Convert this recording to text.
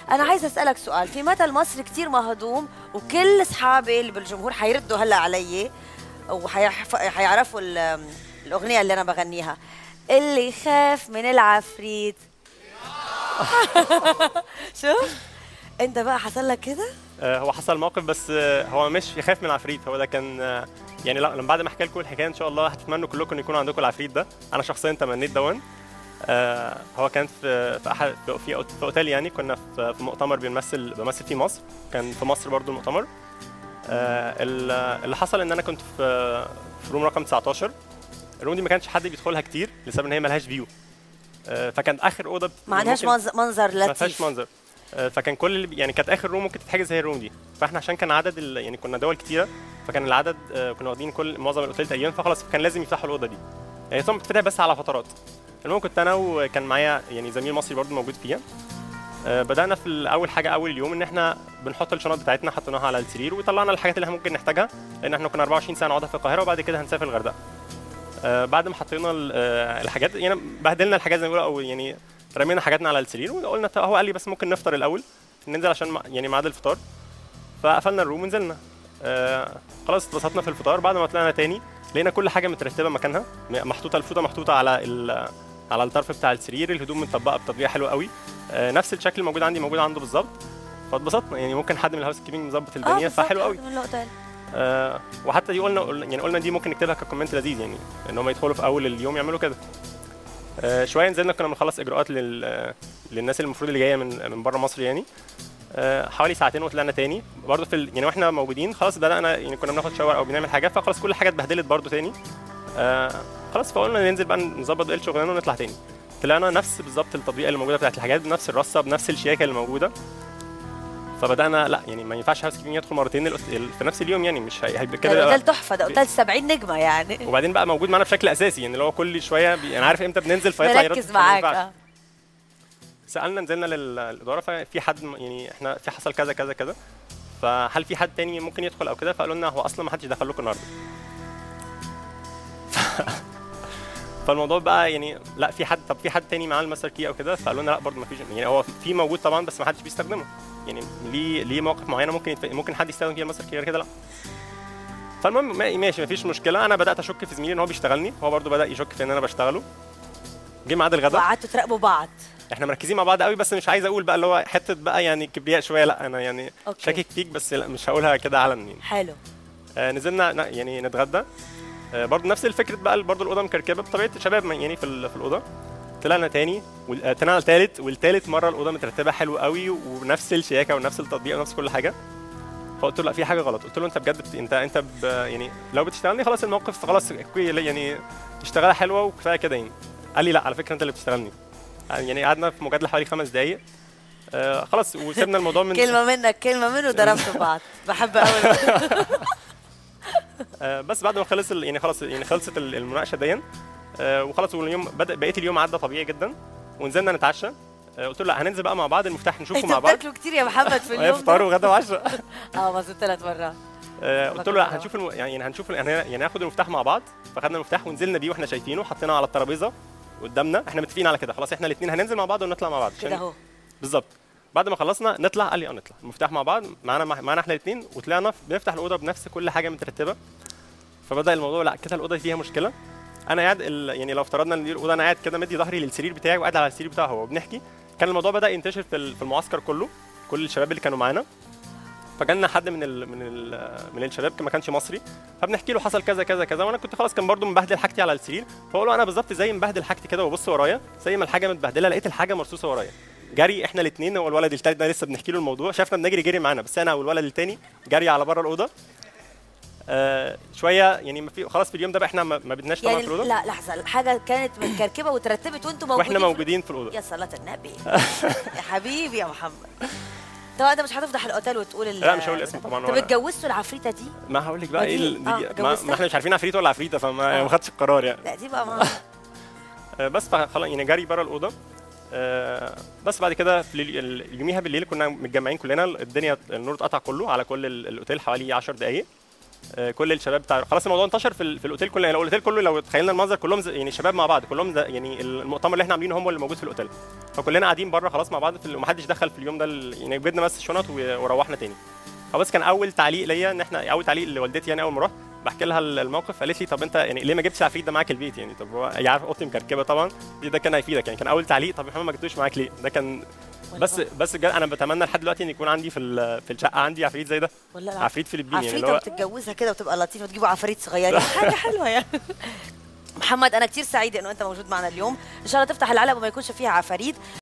انا عايزه اسالك سؤال في مثل مصري كتير مهضوم وكل اصحابي اللي بالجمهور حيردوا هلا علي وحيعرفوا الاغنيه اللي انا بغنيها اللي يخاف من العفريت شوف انت بقى حصل لك كده آه، هو حصل موقف بس آه، هو مش يخاف من العفريت هو ده كان آه، يعني لا لما بعد ما احكي لكم الحكايه ان شاء الله هتتمنوا كلكم يكون عندكم العفريت ده انا شخصيا تمنيت دون هو كان في في احد في في اوتيل يعني كنا في في مؤتمر بنمثل بمثل فيه مصر كان في مصر برضو المؤتمر اللي حصل ان انا كنت في في روم رقم 19 الروم دي ما كانش حد بيدخلها كتير لسبب ان هي ملهاش فيو فكانت اخر اوضه ما عندهاش منظر لطيف ما فيهاش منظر آه، فكان كل اللي يعني كانت اخر روم ممكن تتحجز هي الروم دي فاحنا عشان كان عدد يعني كنا دول كتيره فكان العدد آه، كنا واخدين كل معظم الاوتيل تقريبا فخلاص كان لازم يفتحوا الاوضه دي يعني طبعا بتفتح بس على فترات المهم كنت انا وكان معايا يعني زميل مصري برضه موجود فيها آه، بدانا في اول حاجه اول يوم ان احنا بنحط الشنط بتاعتنا حطيناها على السرير وطلعنا الحاجات اللي احنا ممكن نحتاجها لان احنا كنا 24 ساعه نقعدها في القاهره وبعد كده هنسافر الغردقه بعد ما حطينا الحاجات يعني بهدلنا الحاجات زي ما بيقولوا او يعني رمينا حاجاتنا على السرير وقلنا هو قال لي بس ممكن نفطر الاول ننزل عشان يعني ميعاد الفطار فقفلنا الروم ونزلنا آه خلاص اتبسطنا في الفطار بعد ما طلعنا تاني لقينا كل حاجه مترتبه مكانها محطوطه الفوطه محطوطه على على الطرف بتاع السرير الهدوم متطبقه بتطبيقه حلوه قوي آه نفس الشكل الموجود عندي موجود عنده بالظبط فاتبسطنا يعني ممكن حد من الهاوس كيبنج مظبط الدنيا آه فحلو قوي آه وحتى دي قلنا يعني قلنا دي ممكن نكتبها ككومنت لذيذ يعني ان هم يدخلوا في اول اليوم يعملوا كده آه شويه نزلنا كنا بنخلص اجراءات لل... للناس اللي المفروض اللي جايه من من بره مصر يعني آه حوالي ساعتين وطلعنا تاني برضه في ال... يعني واحنا موجودين خلاص بدانا يعني كنا بناخد شاور او بنعمل حاجات فخلاص كل حاجه اتبهدلت برضه تاني آه خلاص فقلنا ننزل بقى نظبط باقي الشغلانه ونطلع تاني طلعنا نفس بالظبط التطبيقه اللي موجوده بتاعت الحاجات بنفس الرصه بنفس الشياكه اللي موجوده فبدانا لا يعني ما ينفعش هاوس كيبنج يدخل مرتين في نفس اليوم يعني مش هيبقى كده ده اوتيل تحفه ده اوتيل 70 نجمه يعني وبعدين بقى موجود معانا بشكل اساسي يعني اللي هو كل شويه بي... انا عارف امتى بننزل فيطلع يركز معاك آه. سالنا نزلنا للاداره ففي حد يعني احنا في حصل كذا كذا كذا فهل في حد تاني ممكن يدخل او كده فقالوا لنا هو اصلا ما حدش دخل لكم النهارده فالموضوع بقى يعني لا في حد طب في حد تاني معاه الماستر كي او كده فقالوا لنا لا برضه ما فيش يعني هو في موجود طبعا بس ما حدش بيستخدمه يعني ليه ليه مواقف معينه ممكن يتف... ممكن حد يستخدم فيها الماستر كي غير كده لا فالمهم ماشي مفيش مشكله انا بدات اشك في زميلي ان هو بيشتغلني هو برضه بدا يشك في ان انا بشتغله جه ميعاد الغداء وقعدتوا تراقبوا بعض احنا مركزين مع بعض قوي بس مش عايز اقول بقى اللي هو حته بقى يعني كبرياء شويه لا انا يعني أوكي. شاكك فيك بس لا مش هقولها كده علنا يعني حلو آه نزلنا يعني نتغدى آه برضه نفس الفكره بقى برضه الاوضه مكركبه بطبيعه الشباب يعني في في الاوضه طلعنا تاني طلعنا التالت والتالت مره الاوضه مترتبه حلو قوي ونفس الشياكه ونفس التطبيق ونفس كل حاجه فقلت له لا في حاجه غلط قلت له انت بجد انت انت يعني لو بتشتغلني خلاص الموقف خلاص يعني اشتغلها حلوه وكفايه كده يعني قال لي لا على فكره انت اللي بتشتغلني يعني قعدنا في مجادله حوالي خمس دقائق آه خلاص وسيبنا الموضوع من كلمه منك كلمه منه ضربتوا بعض بحب قوي آه بس بعد ما خلص يعني خلاص يعني خلصت المناقشه دي آه وخلاص واليوم بدا بقيه اليوم عدى طبيعي جدا ونزلنا نتعشى آه قلت له لا هننزل بقى مع بعض المفتاح نشوفه مع بعض انتوا كتير يا محمد في اليوم فطار وغدا وعشاء اه مظبوط ثلاث مرات آه قلت له لا هنشوف الم... يعني هنشوف يعني يعني ناخد المفتاح مع بعض فخدنا المفتاح ونزلنا بيه واحنا شايفينه حطيناه على الترابيزه قدامنا احنا متفقين على كده خلاص احنا الاثنين هننزل مع بعض ونطلع مع بعض كده اهو بالظبط بعد ما خلصنا نطلع قال لي اه نطلع المفتاح مع بعض معانا معانا احنا الاثنين وطلعنا بنفتح الاوضه بنفس كل حاجه مترتبه فبدا الموضوع لا كده الاوضه فيها مشكله انا قاعد يعني لو افترضنا ان الاوضه انا قاعد كده مدي ظهري للسرير بتاعي وقاعد على السرير بتاعه هو وبنحكي كان الموضوع بدا ينتشر في في المعسكر كله كل الشباب اللي كانوا معانا فجالنا حد من ال من ال من الشباب ما كانش مصري فبنحكي له حصل كذا كذا كذا وانا كنت خلاص كان برده مبهدل حاجتي على السرير فبقول له انا بالظبط زي مبهدل حاجتي كده وببص ورايا زي ما الحاجه متبهدله لقيت الحاجه مرصوصه ورايا جري احنا الاثنين هو الولد الثالث ده لسه بنحكي له الموضوع شافنا بنجري جري معانا بس انا والولد الثاني جري على بره الاوضه آه شويه يعني ما في خلاص في اليوم ده بقى احنا ما بدناش يعني طبعا في الاوضه لا لحظه الحاجه كانت متكركبه وترتبت وانتم موجودين واحنا موجودين في الاوضه يا صلاه النبي يا حبيبي يا محمد طبعا انت مش هتفضح الاوتيل وتقول لا مش هقول اسم طبعا طب اتجوزتوا العفريته دي؟ ما هقول لك بقى ايه دي... آه ما, ما احنا مش عارفين عفريت ولا عفريته فما آه. ما خدتش القرار يعني لا دي بقى ما بس خلاص يعني جري بره الاوضه آه بس بعد كده في يوميها بالليل كنا متجمعين كلنا الدنيا النور اتقطع كله على كل الاوتيل حوالي 10 دقائق آه، كل الشباب بتاع خلاص الموضوع انتشر في, ال- في الاوتيل كله يعني لو الاوتيل كله لو تخيلنا المنظر كلهم زي- يعني شباب مع بعض كلهم زي- يعني المؤتمر اللي احنا عاملينه هم اللي موجود في الاوتيل فكلنا قاعدين بره خلاص مع بعض في ال- ومحدش دخل في اليوم ده ال- يعني جبنا بس شنط و- وروحنا تاني هو بس كان اول تعليق ليا ان احنا اول تعليق لوالدتي يعني اول ما رحت بحكي لها ال- الموقف قالت لي طب انت يعني ليه ما جبتش العفريت ده معاك البيت يعني طب هو هي عارفه اوضتي مكركبه طبعا دي ده كان هيفيدك يعني كان اول تعليق طب يا محمد ما جبتوش معاك ليه ده كان بس بس جا- انا بتمنى لحد دلوقتي ان يكون عندي في ال- في الشقه عندي عفريت زي ده ولا لا عفريت فلبيني يعني اللي عفريته هو وتتجوزها كده وتبقى لطيفه تجيبوا عفاريت صغيرين حاجه حلوه يعني محمد انا كثير سعيده انه انت موجود معنا اليوم ان شاء الله تفتح العلب وما يكونش فيها عفاريت